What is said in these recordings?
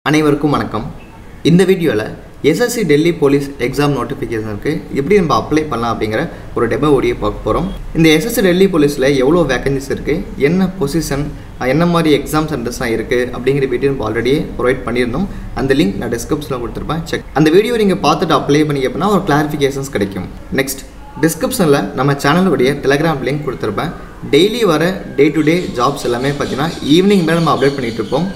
அனைவருக்கும் வணக்கம் இந்த வீடியோவில் எஸ்எஸ்சி டெல்லி போலீஸ் எக்ஸாம் நோட்டிஃபிகேஷனுக்கு எப்படி நம்ம அப்ளை பண்ணலாம் அப்படிங்கிற ஒரு டெமோ ஓடியை பார்க்க போகிறோம் இந்த எஸ்எஸ்சி டெல்லி போலீஸில் எவ்வளோ வேகன்சிஸ் இருக்குது என்ன பொசிஷன் என்ன மாதிரி எக்ஸாம் சென்டர்ஸ்லாம் இருக்குது அப்படிங்கிற வீடியோ நம்ம ஆல்ரெடியே ப்ரொவைட் பண்ணியிருந்தோம் அந்த லிங்க் நான் டிஸ்கிரிப்ஷனில் கொடுத்துருப்பேன் செக் அந்த வீடியோ நீங்கள் பார்த்துட்டு அப்ளை பண்ணி அப்படின்னா ஒரு கிளாரிஃபிகேஷன்ஸ் கிடைக்கும் நெக்ஸ்ட் டிஸ்கிரிப்ஷனில் நம்ம சேனலுடைய டெலிகிராம் லிங்க் கொடுத்துருப்பேன் டெய்லி வர டே டு டே ஜாப்ஸ் எல்லாமே பார்த்தீங்கன்னா ஈவினிங் மேலே நம்ம அப்டேட் பண்ணிகிட்டு இருப்போம்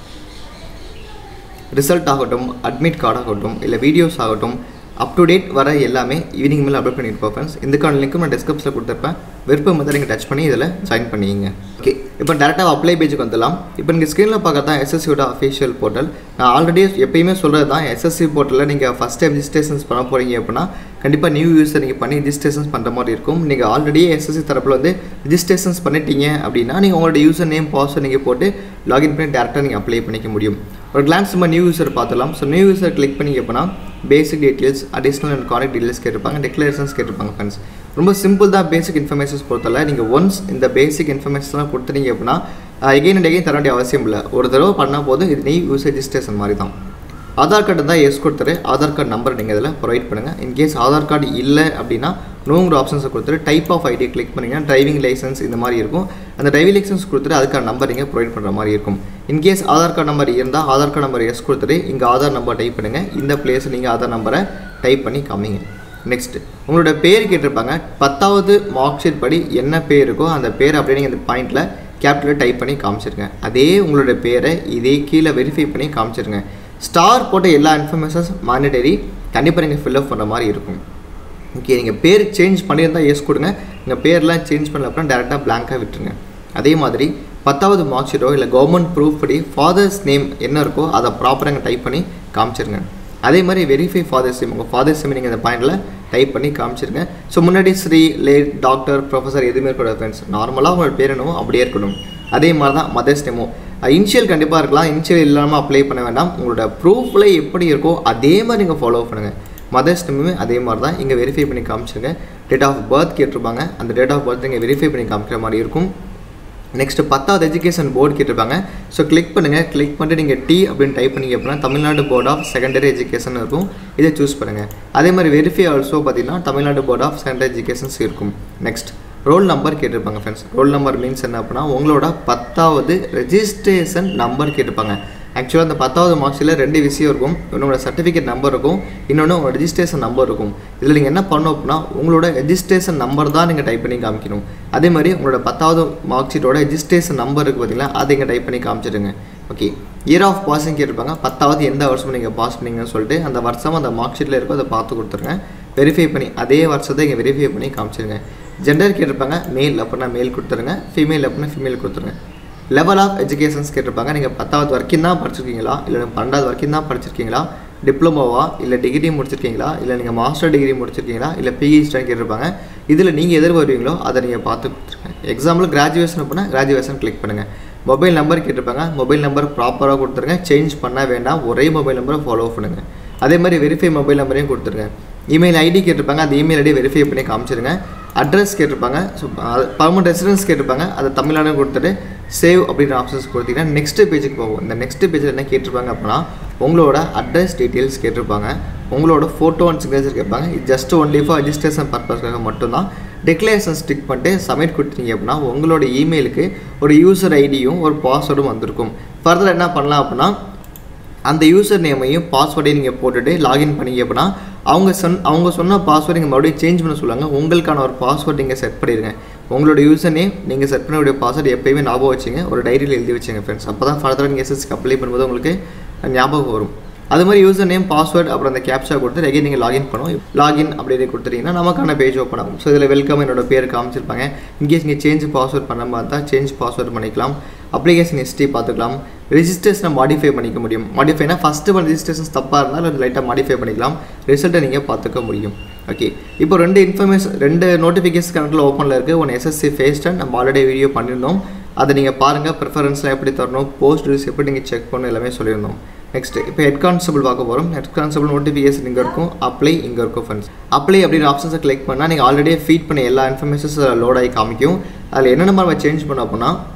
ரிசல்ட் ஆகட்டும் அட்மிட் கார்டு ஆகட்டும் இல்லை வீடியோஸ் ஆகட்டும் அப் டு டேட் வர எல்லாமே ஈவினிங் மேலே அப்லோட் பண்ணியிருப்போம் ஃப்ரெண்ட்ஸ் இதுக்கான லிங்க்கும் நான் டிஸ்கிரிப்ஷனில் கொடுத்துருப்பேன் விருப்பம் வந்து நீங்கள் டச் பண்ணி இதில் ஜாயின் பண்ணிங்க ஓகே இப்போ டேரெக்டாக அப்ளை பேஜுக்கு வந்துடலாம் இப்போ நீங்கள் ஸ்க்ரீனில் பார்க்க தான் எஸ்எஸ்சியோட அஃபிஷியல் போர்ட்டல் நான் ஆல்ரெடி எப்பயுமே சொல்கிறது தான் எஸ்எஸ்சி போர்ட்டலில் நீங்கள் ஃபஸ்ட் டைம் ரிஜிஸ்ட்ரேஷன்ஸ் பண்ண போகிறீங்க அப்படின்னா கண்டிப்பாக நியூ யூஸர் நீங்கள் பண்ணி ரிஜிஸ்ட்ரேஷன்ஸ் பண்ணுற மாதிரி இருக்கும் நீங்கள் ஆல்ரெடி எஸ்எஸ்சி தரப்பில் வந்து ரிஜிஸ்ட்ரேஷன்ஸ் பண்ணிட்டீங்க அப்படின்னா நீங்கள் உங்களோட யூசர் நேம் பாஸ்வேர்ட் நீங்கள் போட்டு லாகின் பண்ணி டேரெக்டாக நீங்கள் அப்ளை பண்ணிக்க முடியும் ஒரு கிளான்ஸ் நம்ம நியூ யூசர் பார்த்துலாம் ஸோ நியூ யூசர் கிளிக் பண்ணி அப்படின்னா basic details additional and contact details கேட்டிருப்பாங்க டெக்ளரேஷன்ஸ் கேட்டிருப்பாங்க ஃப்ரெண்ட்ஸ் ரொம்ப சிம்பிள் தான் பேசிக் இன்ஃபர்மேஷன்ஸ் பொறுத்தல நீங்கள் ஒன்ஸ் இந்த பேசிக் இன்ஃபர்மேஷன்லாம் கொடுத்துட்டீங்க அப்படின்னா எகைன் அண்ட் எகைன் தர வேண்டிய அவசியம் இல்லை ஒரு தடவை பண்ணால் போதும் இது நியூ யூசர் ரெஜிஸ்ட்ரேஷன் மாதிரி தான் ஆதார் கார்டு தான் எஸ் கொடுத்துரு ஆதார் கார்டு நம்பர் நீங்கள் இதில் ப்ரொவைட் பண்ணுங்கள் இன்கேஸ் ஆதார் கார்டு இல்லை அப்படின்னா நோங்கிற ஆப்ஷன்ஸை கொடுத்துட்டு டைப் ஆஃப் ஐடி கிளிக் பண்ணிங்கன்னா டிரைவிங் லைசன்ஸ் இந்த மாதிரி இருக்கும் அந்த டிரைவிங் லைசன்ஸ் கொடுத்துட்டு அதுக்கான நம்பர் நீங்கள் ப்ரொவைட் பண்ணுற மாதிரி இருக்கும் இன்கேஸ் ஆதார் கார்டு நம்பர் இருந்தால் ஆதார் கார்டு நம்பர் எஸ் கொடுத்துட்டு இங்கே ஆதார் நம்பர் டைப் பண்ணுங்கள் இந்த பிளேஸில் நீங்கள் ஆதார் நம்பரை டைப் பண்ணி காமிங்க நெக்ஸ்ட் உங்களோட பேர் கேட்டிருப்பாங்க பத்தாவது மார்க் ஷீட் படி என்ன பேர் இருக்கோ அந்த பேர் அப்படியே நீங்கள் இந்த பாயிண்டில் கேபிட்டலில் டைப் பண்ணி காமிச்சிருங்க அதே உங்களோட பேரை இதே கீழே வெரிஃபை பண்ணி காமிச்சிருங்க ஸ்டார் போட்ட எல்லா இன்ஃபர்மேஷன்ஸ் மானிட்டரி கண்டிப்பாக நீங்கள் ஃபில்அப் பண்ணுற மாதிரி இருக்கும் ஓகே நீங்கள் பேர் சேஞ்ச் பண்ணியிருந்தால் எஸ் கொடுங்க நீங்கள் பேர்லாம் சேஞ்ச் பண்ணல அப்புறம் டேரெக்டாக பிளாங்காக விட்டுருங்க அதே மாதிரி பத்தாவது மார்க் ஷீட்டோ இல்லை கவர்மெண்ட் ப்ரூஃப் படி ஃபாதர்ஸ் நேம் என்ன இருக்கோ அதை ப்ராப்பராக டைப் பண்ணி காமிச்சிருங்க அதே மாதிரி வெரிஃபை ஃபாதர்ஸ் நேம் உங்கள் ஃபாதர்ஸ் நேம் நீங்கள் இந்த பாயிண்டில் டைப் பண்ணி காமிச்சிருங்க ஸோ முன்னாடி ஸ்ரீ லேட் டாக்டர் ப்ரொஃபஸர் எதுவுமே இருக்கக்கூடாது ஃப்ரெண்ட்ஸ் நார்மலாக உங்களோட பேர் என்னவோ அப்படியே இருக்கணும் அதே மாதிரி தான் மதர்ஸ் நேமோ இனிஷியல் கண்டிப்பாக இருக்கலாம் இனிஷியல் இல்லாமல் அப்ளை பண்ண வேண்டாம் உங்களோட ப்ரூஃபில் எப்படி இருக்கோ அதே மாதிரி நீங்கள் ஃபாலோ பண்ணுங்கள் மதர்ஸ் நேமுமே அதே மாதிரி தான் இங்கே வெரிஃபை பண்ணி காமிச்சிருங்க டேட் ஆஃப் பர்த் கேட்டிருப்பாங்க அந்த டேட் ஆஃப் பர்த் இங்கே வெரிஃபை பண்ணி காமிக்கிற மாதிரி இருக்கும் நெக்ஸ்ட் பத்தாவது எஜுகேஷன் போர்டு கேட்டிருப்பாங்க ஸோ கிளிக் பண்ணுங்கள் கிளிக் பண்ணிட்டு நீங்கள் டி அப்படின்னு டைப் பண்ணிங்க அப்படின்னா Tamil Nadu board of secondary education இருக்கும் இதை சூஸ் பண்ணுங்கள் அதே மாதிரி வெரிஃபை ஆல்சோ பார்த்தீங்கன்னா Tamil Nadu board of secondary educations இருக்கும் நெக்ஸ்ட் ரோல் நம்பர் கேட்டிருப்பாங்க ஃப்ரெண்ட்ஸ் ரோல் நம்பர் மீன்ஸ் என்ன அப்படின்னா உங்களோட பத்தாவது ரெஜிஸ்ட்ரேஷன் நம்பர் கேட்டிருப்பாங்க ஆக்சுவலாக அந்த பத்தாவது மார்க்ஸில் ரெண்டு விஷயம் இருக்கும் உங்களோட சர்டிஃபிகேட் நம்பர் இருக்கும் இன்னொன்று உங்களோட ரெஜிஸ்ட்ரேஷன் நம்பர் இருக்கும் இதில் நீங்கள் என்ன பண்ணணும் அப்படின்னா உங்களோட ரெஜிஸ்ட்ரேஷன் நம்பர் தான் நீங்கள் டைப் பண்ணி காமிக்கணும் அதே மாதிரி உங்களோட பத்தாவது மார்க் ஷீட்டோட ரெஜிஸ்ட்ரேஷன் நம்பர் இருக்குது பார்த்தீங்களா அதை இங்கே டைப் பண்ணி காமிச்சிடுங்க ஓகே இயர் ஆஃப் பாஸிங் கேட்டிருப்பாங்க பத்தாவது எந்த வருஷம் நீங்கள் பாஸ் பண்ணீங்கன்னு சொல்லிட்டு அந்த வருஷம் அந்த மார்க் ஷீட்டில் இருக்கோ அதை பார்த்து கொடுத்துருங்க வெரிஃபை பண்ணி அதே வருஷத்தை இங்கே வெரிஃபை பண்ணி காமிச்சிருங்க ஜெண்டர் கேட்டிருப்பாங்க மேல் அப்படின்னா மேல் கொடுத்துருங்க ஃபீமேல் அப்படின்னா ஃபீமேல் கொடுத்துருங்க லெவல் ஆஃப் எஜுகேஷன்ஸ் கேட்டிருப்பாங்க நீங்கள் பத்தாவது வரைக்கும் தான் படிச்சிருக்கீங்களா இல்லை பன்னெண்டாவது வரைக்கும் தான் படிச்சிருக்கீங்களா டிப்ளமோவா இல்லை டிகிரி முடிச்சிருக்கீங்களா இல்லை நீங்கள் மாஸ்டர் டிகிரி முடிச்சிருக்கீங்களா இல்லை பிஹெச்டின்னு கேட்டிருப்பாங்க இதில் நீங்கள் எதிர் வருவீங்களோ அதை நீங்கள் பார்த்து கொடுத்துருங்க எக்ஸாம்பிள் கிராஜுவேஷன் அப்படின்னா கிராஜுவேஷன் கிளிக் பண்ணுங்கள் மொபைல் நம்பர் கேட்டிருப்பாங்க மொபைல் நம்பர் ப்ராப்பராக கொடுத்துருங்க சேஞ்ச் பண்ண வேண்டாம் ஒரே மொபைல் நம்பரை ஃபாலோ பண்ணுங்கள் அதே மாதிரி வெரிஃபை மொபைல் நம்பரையும் கொடுத்துருங்க இமெயில் ஐடி கேட்டிருப்பாங்க அந்த இமெயில் ஐடி வெரிஃபை பண்ணி காமிச்சிருங்க அட்ரஸ் கேட்டிருப்பாங்க ஸோ பர்மனெண்ட் ரெசிடென்ஸ் கேட்டிருப்பாங்க அதை தமிழ்நாடு கொடுத்துட்டு சேவ் அப்படின்ற ஆப்ஷன்ஸ் கொடுத்தீங்கன்னா நெக்ஸ்ட் பேஜுக்கு போகும் இந்த நெக்ஸ்ட் பேஜில் என்ன கேட்டிருப்பாங்க அப்படின்னா உங்களோட அட்ரஸ் டீட்டெயில்ஸ் கேட்டிருப்பாங்க உங்களோட ஃபோட்டோ அண்ட் சிக்னேச்சர் கேட்பாங்க இது ஜஸ்ட் ஒன்லி ஃபார் ரெஜிஸ்ட்ரேஷன் பர்பஸ்க்காக மட்டும்தான் டெக்ளரேஷன் ஸ்டிக் பண்ணிட்டு சப்மிட் கொடுத்தீங்க அப்படின்னா உங்களோட இமெயிலுக்கு ஒரு யூசர் ஐடியும் ஒரு பாஸ்வேர்டும் வந்திருக்கும் ஃபர்தர் என்ன பண்ணலாம் அப்படின்னா அந்த யூசர் நேமையும் பாஸ்வேர்டையும் நீங்கள் போட்டுட்டு லாகின் பண்ணிங்க அப்படின்னா அவங்க சொன் அவங்க சொன்ன பாஸ்வேர்டு நீங்கள் மறுபடியும் சேஞ்ச் பண்ண சொல்லுவாங்க உங்களுக்கான ஒரு பாஸ்வேர்டு நீங்கள் செட் பண்ணிடுங்க உங்களோட யூசர் நேம் நீங்கள் செட் பண்ணக்கூடிய பாஸ்வேர்டு எப்பயுமே ஞாபகம் வச்சுங்க ஒரு டைரியில் எழுதி வச்சுங்க ஃப்ரெண்ட்ஸ் அப்போ தான் ஃபர்தராக நீங்கள் எஸ்எஸ்க்கு அப்ளை பண்ணும்போது உங்களுக்கு ஞாபகம் வரும் அது மாதிரி யூசர் நேம் பாஸ்வேர்டு அப்புறம் அந்த கேப்சா கொடுத்து ரெகே நீங்கள் லாகின் பண்ணுவோம் லாகின் அப்படின்னு கொடுத்துட்டீங்கன்னா நமக்கான பேஜ் ஓப்பன் ஆகும் ஸோ இதில் வெல்கம் என்னோட பேர் காமிச்சிருப்பாங்க இன்கேஸ் நீங்கள் சேஞ்ச் பாஸ்வேர்ட் பண்ண மாதிரி தான் சேஞ்ச் பாஸ்வேர்ட் பண்ணிக்கலாம் அப்ளிகேஷன் ஹிஸ்ட்ரி பார்த்துக்கலாம் ரிஜிஸ்ட்ரேஷனை மாடிஃபை பண்ணிக்க முடியும் மாடிஃபைனா ஃபஸ்ட்டு ஒன் ரிஜிஸ்ட்ரேஷன்ஸ் தப்பாக இருந்தாலும் அது லைட்டாக மாடிஃபை பண்ணிக்கலாம் ரிசல்ட்டை நீங்கள் பார்த்துக்க முடியும் ஓகே இப்போ ரெண்டு இன்ஃபர்மேஷன் ரெண்டு நோட்டிஃபிகேஷன் கணக்கில் ஓப்பனில் இருக்குது ஒன்று எஸ்எஸ்சி ஃபேஸ்ட் நம்ம ஆல்ரெடி வீடியோ பண்ணியிருந்தோம் அதை நீங்கள் பாருங்கள் ப்ரிஃபரன்ஸ்லாம் எப்படி தரணும் போஸ்ட் ரிவ்யூஸ் எப்படி நீங்கள் செக் பண்ணணும் எல்லாமே சொல்லியிருந்தோம் நெக்ஸ்ட் இப்போ ஹெட் கான்ஸ்டபிள் பார்க்க போகிறோம் ஹெட் கான்ஸ்டபிள் நோட்டிஃபிகேஷன் இங்கே இருக்கும் அப்ளை இங்கே இருக்கும் ஃப்ரெண்ட்ஸ் அப்ளை அப்படின்ற ஆப்ஷன்ஸை கிளிக் பண்ணால் நீங்கள் ஆல்ரெடி ஃபீட் பண்ண எல்லா இன்ஃபர்மேஷன்ஸ் லோட் ஆகி காமிக்கும் அதில் என்னென்ன நம்ம சேஞ்ச் பண்ணோம் அப்படின்னா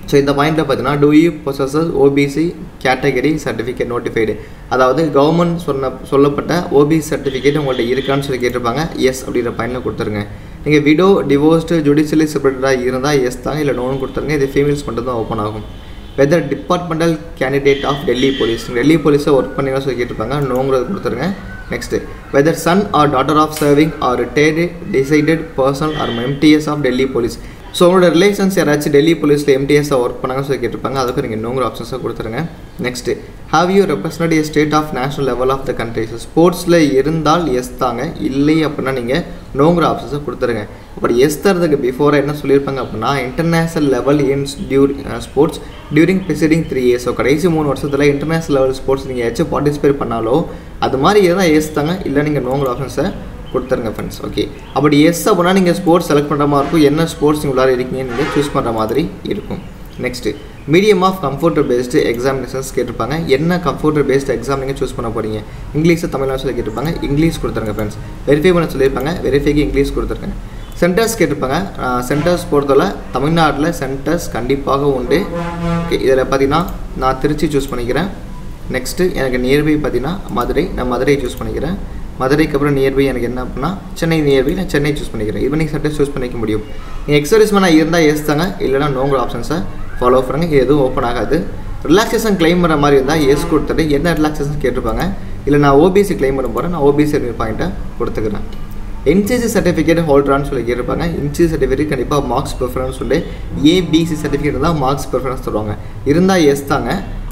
ஸோ இந்த பாயிண்ட்டில் பார்த்தீங்கன்னா do you possess OBC category certificate notified அதாவது கவர்மெண்ட் சொன்ன சொல்லப்பட்ட ஓபிசி சர்டிஃபிகேட் உங்கள்கிட்ட இருக்கான்னு சொல்லி கேட்டிருப்பாங்க எஸ் அப்படின்ற பாயிண்டில் கொடுத்துருங்க நீங்கள் விடோ டிவோர்ஸ்டு ஜுடிஷியலி செப்பரேட்டடாக இருந்தால் எஸ் தான் இல்லை நோன்னு கொடுத்துருங்க இது ஃபீமேல்ஸ் மட்டும் தான் ஓப்பன் ஆகும் whether departmental candidate of Delhi police Delhi போலீஸை ஒர்க் பண்ணி சொல்லி கேட்டிருப்பாங்க நோங்கிறது கொடுத்துருங்க next whether son or daughter of serving or retired deceased person or MTS of Delhi police so உங்களோட ரிலேஷன்ஸ் யாராச்சும் டெல்லி போலீஸில் எம்டிஎஸ்ஸாக ஒர்க் பண்ணாங்கன்னு சொல்லி கேட்டிருப்பாங்க அதுக்கு நீங்கள் இன்னொரு ஆப்ஷன்ஸாக கொடுத்துருங்க next have you represent a state of national level of the country so ஸ்போர்ட்ஸில் இருந்தால் எஸ் தாங்க இல்லை அப்படின்னா நீங்கள் நோங்கிற ஆப்ஷன்ஸை கொடுத்துருங்க அப்படி எஸ் தரதுக்கு பிஃபோராக என்ன சொல்லியிருப்பாங்க அப்படின்னா இன்டர்நேஷனல் லெவல் இன் டியூரி sports during preceding three years so கடைசி மூணு வருஷத்தில் இன்டர்நேஷனல் லெவல் ஸ்போர்ட்ஸ் நீங்கள் ஏதாச்சும் பார்ட்டிசிபேட் பண்ணாலோ அது மாதிரி இருந்தால் எஸ் தாங்க இல்லை நீங்கள் நோங்கிற ஆப்ஷன்ஸை கொடுத்துருங்க ஃப்ரெண்ட்ஸ் ஓகே அப்படி எஸ் அப்படின்னா நீங்கள் ஸ்போர்ட்ஸ் செலக்ட் பண்ணுற மாதிரி இருக்கும் என்ன ஸ்போர்ட்ஸ் நீங்கள் உள்ளார இருக்கீங்கன்னு நீங்கள் சூஸ் பண்ணுற மாதிரி இருக்கும் next medium of computer based examinations கேட்டிருப்பாங்க என்ன கம்ஃபர்டர் பேஸ்டு எக்ஸாம் நீங்கள் சூஸ் பண்ண போகிறீங்க இங்கிலீஷை தமிழ்லாம் சொல்லி கேட்டிருப்பாங்க இங்கிலீஷ் கொடுத்துருங்க ஃப்ரெண்ட்ஸ் வெரிஃபை பண்ண சொல்லியிருப்பாங்க வெரிஃபைக்கு இங்கிலீஷ் கொடுத்துருங்க சென்டர்ஸ் கேட்டிருப்பாங்க சென்டர்ஸ் பொறுத்தவரை தமிழ்நாட்டில் சென்டர்ஸ் கண்டிப்பாக உண்டு ஓகே இதில் பார்த்தீங்கன்னா நான் திருச்சி சூஸ் பண்ணிக்கிறேன் நெக்ஸ்ட்டு எனக்கு நியர்பை பார்த்தீங்கன்னா மதுரை நான் மதுரை சூஸ் பண்ணிக்கிறேன் மதுரைக்கு அப்புறம் நியர்பை எனக்கு என்ன அப்படின்னா சென்னை நியர்பை நான் சென்னை சூஸ் பண்ணிக்கிறேன் இது நீங்கள் சட்டை சூஸ் பண்ணிக்க முடியும் நீங்கள் எக்ஸர்வீஸ்மேனாக இருந்தால் எஸ் தாங்க இல்லைனா நோங்கிற ஆப்ஷன்ஸை ஃபாலோ பண்ணுங்க எதுவும் ஓப்பன் ஆகாது ரிலாக்ஸேஷன் கிளைம் பண்ணுற மாதிரி இருந்தால் எஸ் கொடுத்துட்டு என்ன ரிலாக்ஸேஷன் கேட்டிருப்பாங்க இல்லை நான் ஓபிசி கிளைம் பண்ண போகிறேன் நான் ஓபிசி பாயிண்ட்டை கொடுத்துக்கிறேன் என்சிசி சர்டிஃபிகேட் ஹோல்டரான்னு சொல்லி கேட்டிருப்பாங்க என்சிசி சர்டிஃபிகேட் கண்டிப்பாக மார்க்ஸ் ப்ரிஃபரன்ஸ் சொல்லி ஏபிசி சர்டிஃபிகேட் தான் மார்க்ஸ் ப்ரிஃபரன்ஸ் தருவாங்க இருந்தால் எஸ் தாங்க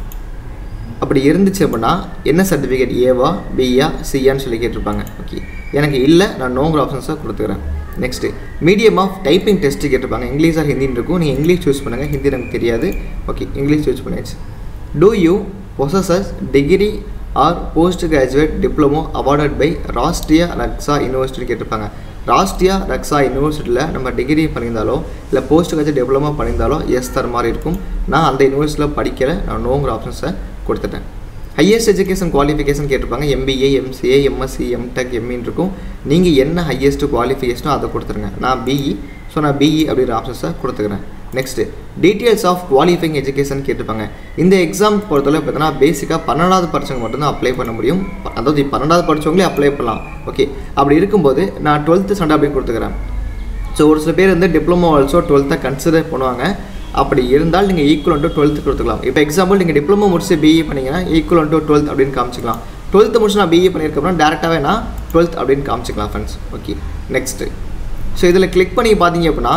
அப்படி இருந்துச்சு அப்படின்னா என்ன சர்டிஃபிகேட் ஏவா பியா சியான்னு சொல்லி கேட்டிருப்பாங்க ஓகே எனக்கு இல்லை நான் நோங்கிற ஆப்ஷன்ஸாக கொடுத்துக்கிறேன் next medium of typing test கேட்டிருப்பாங்க இங்கிலீஷ் ஆர் ஹிந்தின்னு இருக்கும் நீங்கள் இங்கிலீஷ் சூஸ் பண்ணுங்கள் ஹிந்தி எனக்கு தெரியாது ஓகே இங்கிலீஷ் சூஸ் பண்ணியாச்சு do you possess degree or post graduate diploma awarded by Rashtriya Raksha யூனிவர்சிட்டின்னு கேட்டிருப்பாங்க ராஷ்ட்ரியா ரக்ஸா யூனிவர்சிட்டியில் நம்ம டிகிரி பண்ணியிருந்தாலோ இல்லை போஸ்ட் கிராஜுவேட் டிப்ளமோ பண்ணியிருந்தாலோ எஸ் தர மாதிரி இருக்கும் நான் அந்த யூனிவர்சிட்டியில் படிக்கலை நான் நோங்கிற ஆப்ஷன்ஸை கொடுத்துட்டேன் ஹையஸ்ட் எஜுகேஷன் குவாலிஃபிகேஷன் கேட்டிருப்பாங்க எம்பிஏ எம்சிஏ எம்எஸ்சி எம்டெக் எம்இன்னு இருக்கும் நீங்கள் என்ன ஹையஸ்ட் குவாலிஃபிகேஷனோ அதை கொடுத்துருங்க நான் பிஇ ஸோ நான் பிஇ அப்படின்ற ஆப்ஷன்ஸை கொடுத்துக்கிறேன் next details of qualifying education கேட்டிருப்பாங்க இந்த எக்ஸாம் பொறுத்தளவு பார்த்தீங்கன்னா பேசிக்காக பன்னெண்டாவது படித்தவங்க மட்டும்தான் அப்ளை பண்ண முடியும் அதாவது பன்னெண்டாவது படித்தவங்களே அப்ளை பண்ணலாம் ஓகே அப்படி இருக்கும்போது நான் டுவெல்த்து ஸ்டாண்டர்ட் அப்படி கொடுத்துக்கிறேன் ஸோ ஒரு சில பேர் வந்து டிப்ளமோ ஆல்சோ டுவெல்த்தை கன்சிடர் பண்ணுவாங்க அப்படி இருந்தால் நீங்கள் ஈக்குவல் டு டுவெல்த்து கொடுத்துக்கலாம் இப்போ எக்ஸாம்பிள் நீங்கள் டிப்ளமோ முடிச்சு பிஇ பண்ணிங்கன்னா ஈக்குவல் டு டுவெல்த் அப்படின்னு காமிச்சிக்கலாம் டுவெல்த்து முடிச்சு நான் பிஇ பண்ணியிருக்கேன் டேரெக்டாகவே நான் டுவெல்த் அப்படின்னு காமிச்சிக்கலாம் ஃப்ரெண்ட்ஸ் ஓகே நெக்ஸ்ட்டு ஸோ இதில் கிளிக் பண்ணி பார்த்தீங்க அப்படின்னா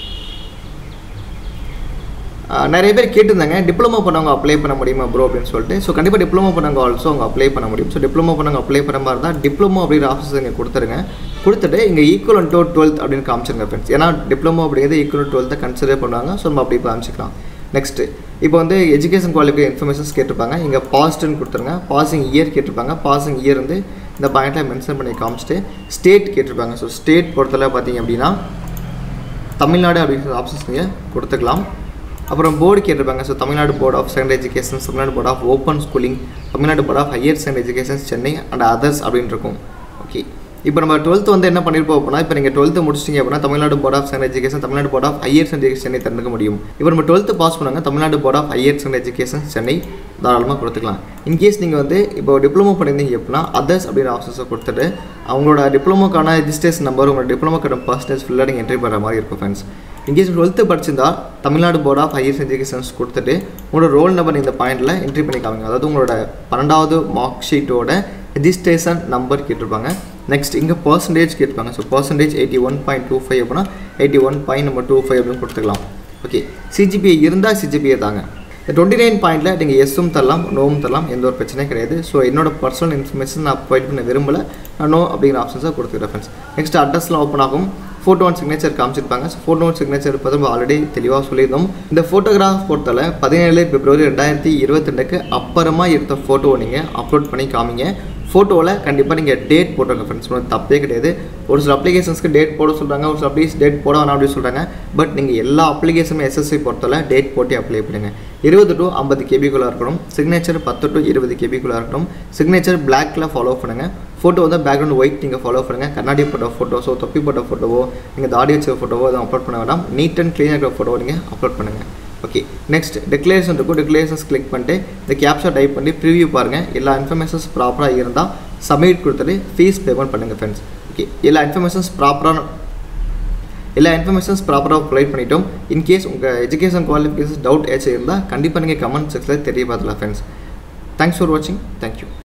நிறைய பேர் கேட்டிருந்தாங்க டிப்ளமோ பண்ணவங்க அப்ளை பண்ண முடியுமா ப்ரோ அப்படின்னு சொல்லிட்டு ஸோ கண்டிப்பாக டிப்ளமோ பண்ணவங்க ஆல்சோ அவங்க அப்ளை பண்ண முடியும் ஸோ டிப்ளமோ பண்ணவங்க அப்ளை பண்ண மாதிரி இருந்தால் டிப்ளமோ அப்படிங்கிற ஆஃபீஸ் நீங்கள் கொடுத்துருங்க கொடுத்துட்டு இங்கே ஈக்குவல் டு டுவெல்த் அப்படின்னு காமிச்சிருங்க ஃப்ரெண்ட்ஸ் ஏன்னா டிப்ளமோ அப்படிங்கிறது ஈக்குவல் டுவெல்த்தை கன்சிடர் பண்ணுவாங்க ஸோ நம்ம அப்படி காமிச்சிக்கலாம் நெக்ஸ்ட்டு இப்போ வந்து எஜுகேஷன் குவாலிஃபை இன்ஃபர்மேஷன்ஸ் கேட்டிருப்பாங்க இங்கே பாஸ்ட்டுன்னு கொடுத்துருங்க பாசிங் இயர் கேட்டிருப்பாங்க பாசிங் இயர் வந்து இந்த பாயிண்ட்டில் மென்ஷன் பண்ணி காமிச்சிட்டு ஸ்டேட் கேட்டிருப்பாங்க ஸோ ஸ்டேட் பொறுத்தளவு பார்த்தீங்க அப்படின்னா தமிழ்நாடு அப்படிங்கிற ஆப்ஷன்ஸ் நீங்கள் கொடுத்துக்கலாம் அப்புறம் போர்டு கேட்டிருப்பாங்க so Tamil Nadu board of secondary education Tamil Nadu board of open schooling Tamil Nadu board of higher secondary education Chennai and others அப்படின்னு இருக்கும் ஓகே இப்போ நம்ம டுவெல்த்து வந்து என்ன பண்ணியிருப்போம் அப்படின்னா இப்போ நீங்கள் டுவெல்த்து முடிச்சிங்க அப்படின்னா Tamil Nadu board of secondary education Tamil Nadu board of higher secondary education Chennai திறந்துக்க முடியும் இப்போ நம்ம டுவெல்த்து பாஸ் பண்ணாங்க Tamil Nadu board of higher secondary education Chennai தாராளமாக கொடுத்துக்கலாம் இன்கேஸ் நீங்கள் வந்து இப்போ டிப்ளமோ பண்ணியிருந்தீங்க அப்படின்னா அதர்ஸ் அப்படின்ற ஆப்ஷன்ஸை கொடுத்துட்டு அவங்களோட டிப்ளமோக்கான ரிஜிஸ்ட்ரேஷன் நம்பர் உங்களோட டிப்ளமோக்கான பர்சன்டேஜ் ஃபுல்லாக நீங்கள் என்ட்ரி பண்ணுற மாதிரி இருக்கும் ஃப்ரெண்ட்ஸ் இன்கேஸ் டுவெல்த்து படிச்சிருந்தா Tamil Nadu board of higher educations கொடுத்துட்டு உங்களோட ரோல் நம்பர் இந்த பாயிண்டில் என்ட்ரி பண்ணி காமிங்க அதாவது உங்களோட பன்னெண்டாவது மார்க் ஷீட்டோட ரெஜிஸ்ட்ரேஷன் நம்பர் கேட்டிருப்பாங்க நெக்ஸ்ட் இங்கே பர்சன்டேஜ் கேட்டிருப்பாங்க so percentage eighty one point two five அப்படின்னா eighty one point number two five அப்படின்னு கொடுத்துக்கலாம் ஓகே சிஜிபிஏ இருந்தால் சிஜிபிஏ தாங்க இந்த டுவெண்ட்டி நைன் பாயிண்ட்டில் நீங்கள் எஸ்ஸும் தரலாம் நோவும் தரலாம் எந்த ஒரு பிரச்சனையும் கிடையாது ஸோ என்னோட பர்சனல் இன்ஃபர்மேஷன் நான் ப்ரொவைட் பண்ண விரும்பல நான் நோ அப்படிங்கிற ஆப்ஷன்ஸாக கொடுத்துக்கிறேன் ஃப்ரெண்ட்ஸ் நெக்ஸ்ட் அட்ரஸ்லாம் ஓப்பன் ஆகும் ஃபோட்டோ அண்ட் சிக்னேச்சர் காமிச்சிருப்பாங்க ஸோ ஃபோட்டோ அண்ட் சிக்னேச்சர் இப்போ நம்ம ஆல்ரெடி தெளிவாக சொல்லியிருந்தோம் இந்த ஃபோட்டோகிராஃப் பொறுத்தல பதினேழு பிப்ரவரி ரெண்டாயிரத்தி இருபத்தி ரெண்டுக்கு அப்புறமா எடுத்த ஃபோட்டோ நீங்கள் அப்லோட் பண்ணி காமிங்க ஃபோட்டோவில் கண்டிப்பாக நீங்கள் டேட் போட்டுருங்க ஃப்ரெண்ட்ஸ் ஒன்றும் தப்பே கிடையாது ஒரு சில அப்ளிகேஷன்ஸ்க்கு டேட் போட சொல்கிறாங்க ஒரு சில அப்ளிகேஷன் டேட் போட வேணாம் அப்படின்னு சொல்கிறாங்க பட் நீங்கள் எல்லா அப்ளிகேஷனும் எஸ்எஸ்சி பொறுத்தவரை டேட் போட்டு அப்ளை பண்ணுங்கள் இருபது டு ஐம்பது கேபிக்குள்ளே இருக்கணும் சிக்னேச்சர் பத்து டு இருபது கேபிக்குள்ளே இருக்கணும் சிக்னேச்சர் பிளாக்ல ஃபாலோ பண்ணுங்கள் ஃபோட்டோ வந்து பேக்ரவுண்ட் ஒயிட் நீங்கள் ஃபாலோ பண்ணுங்கள் கண்ணாடி போட்ட ஃபோட்டோஸோ தொப்பி போட்ட ஃபோட்டோவோ நீங்கள் தாடி வச்ச ஃபோட்டோவோ எதுவும் அப்லோட் பண்ண வேண்டாம் நீட் அண்ட் க்ளீனாக இருக்கிற ஃபோட்டோவோ நீங்கள் அப்லோட் பண்ணுங்கள் ஓகே நெக்ஸ்ட் டெக்ளரேஷன் இருக்கும் டெக்ளரேஷன்ஸ் கிளிக் பண்ணிட்டு இந்த கேப்ஷா டைப் பண்ணி ப்ரிவியூ பாருங்கள் எல்லா இன்ஃபர்மேஷன்ஸ் ப்ராப்பராக இருந்தால் சப்மிட் கொடுத்துட்டு ஃபீஸ் பேமெண்ட் பண்ணுங்கள் ஃப்ரெண்ட்ஸ் ஓகே எல்லா இன்ஃபர்மேஷன்ஸ் ப்ராப்பரான எல்லா இன்ஃபர்மேஷன்ஸ் ப்ராப்பராக ப்ரொவைட் பண்ணிட்டோம் இன்கேஸ் உங்கள் எஜுகேஷன் குவாலிஃபிகேஷன் டவுட் ஏதாச்சும் இருந்தால் கண்டிப்பாக நீங்கள் கமெண்ட் செக்ஷனில் தெரிய பார்த்துலாம் ஃப்ரெண்ட்ஸ் தேங்க்ஸ் ஃபார் வாட்சிங் தேங்க்யூ